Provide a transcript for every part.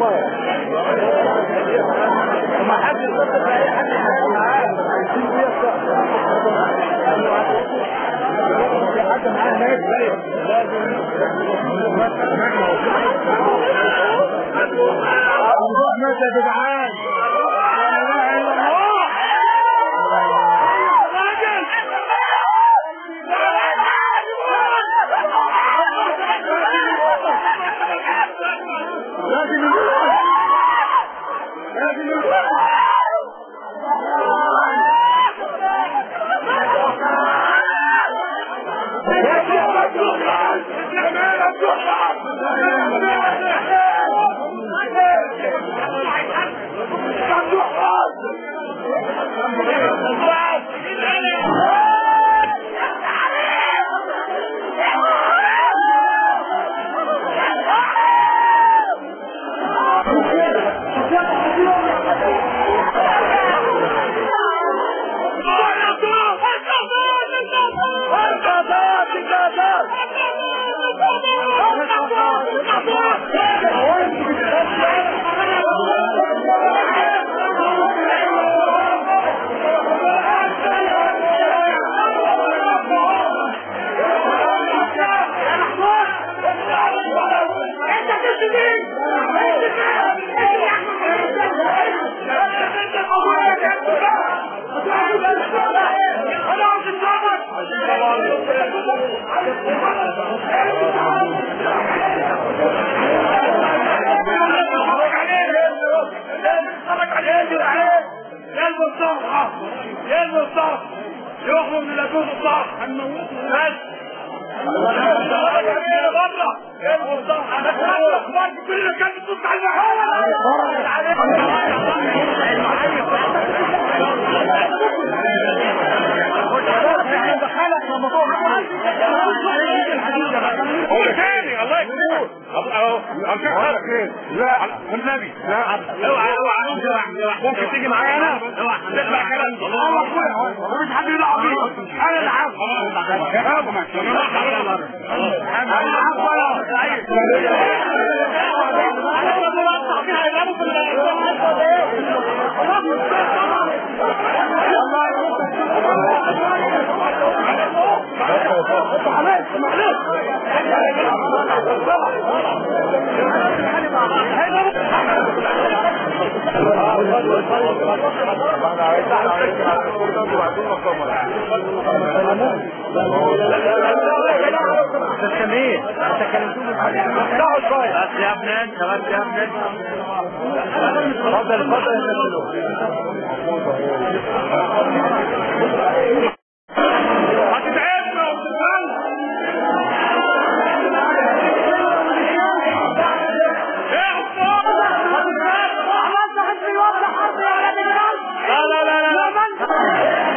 ما حد يصدق اي حد معاه عايزين بيها في حد معاه هناك لازم نروح متى يا جدعان لا اله الا الله لازم نروح لازم نروح يا المصطفى يخرج من لاجوز الصح هنموته بس بره يا المصطفى انا كنت كل كان بتبص على هو تاني الله يكبر اهو امسك حالك لا والنبي لا اوعى اوعى ممكن تيجي معايا انا اوعى تسمع كلام مفيش حد يدعو بيه انا اللي عارف تستمير انت كلمتوني افتحوا شويه بس يا ابني انت بس يا ابني اتفضل اتفضل يا كابتن هتتعبنا وبتتعبنا لا لا لا لا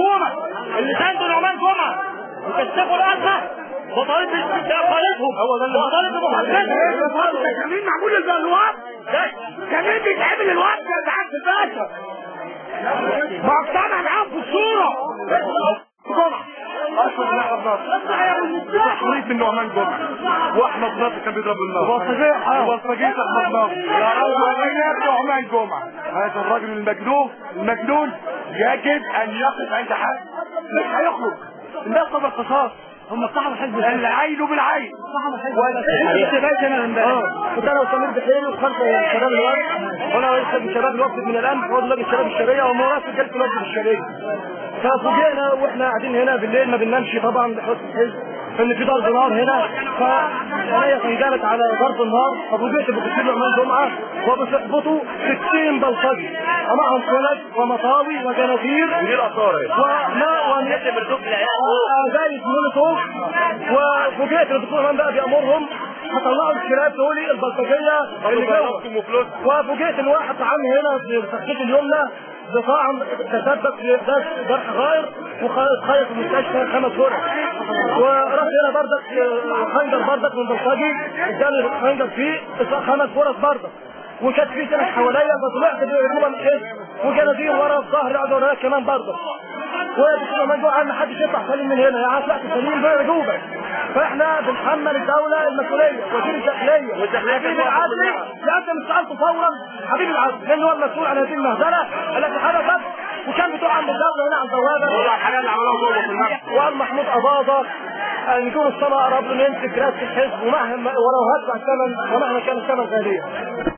الحكومه اللي ساندوا نعمان جمعه وكشفوا الازمه وطالب باستقالتهم هو ده اللي- وطالب بمحاسبتهم ده مين معمول الوقت ده مين بيتعمل الوقت يا سعاده الباشا ما اقتنع معاهم في الصوره جمعه اشرف من احمد ناصر تحريف من نعمان جمعه واحمد ناصر كان بيضرب النار وبلطجيه وبلطجيه احمد ناصر يا رجل نعمان جمعه هذا الرجل المجنون المجنون يجب ان يقف عند حد مش هيخرج الناس طب القصاص هم صاحب حزب العين بالعين لسه باشا انا امبارح كنت انا وسمير بحيري وخلف شباب الوقت وانا رئيس من شباب الوقت من الامن وهو لجنه الشباب الشرعيه ومرافق جلسه لجنه الشرعيه ففوجئنا واحنا قاعدين هنا بالليل ما بننامش طبعا لحسن الحزب ان في ضرب نار هنا فعينيا تنجلت على ضرب النار ففوجئت بكتير نعمان جمعه وبصحبته 60 بلطجي ومعهم كلب ومطاوي وجنادير دي الاثار وماء وزايد مولوتوف وفوجئت ان الدكتور امام بقى بيامرهم هطلعوا الكلاب تقولي البلطجيه اللي جوه وفلوس وفوجئت ان واحد طعن هنا في تخطيط اليمنى بطعن تسبب في احداث جرح غائر وخيط في المستشفى خمس غرف ورحت هنا بردك آه، خنجر بردك من بلطجي اداني خنجر فيه خمس غرف بردك وكانت في سنة حواليا فطلعت بعجوبة من الحزب وجنادير ورا الظهر قعدوا ورايا كمان برضه وبسم الله ما ما حدش يطلع سليم من هنا يعني طلعت سليم بعجوبة فاحنا بنحمل الدولة المسؤولية وزير الداخلية والداخلية حبيب كانت العدل يقدم استقالته فورا حبيب العدل لان هو المسؤول عن هذه المهزلة التي حدثت وكان بتوع عند الدولة هنا على البوابة والله الحاجات اللي عملوها جوه في المكتب وقال محمود أباضة نجوم السماء قرب له يمسك رئاسة الحزب ومهما ولو هدفع الثمن ومهما كان الثمن غاليا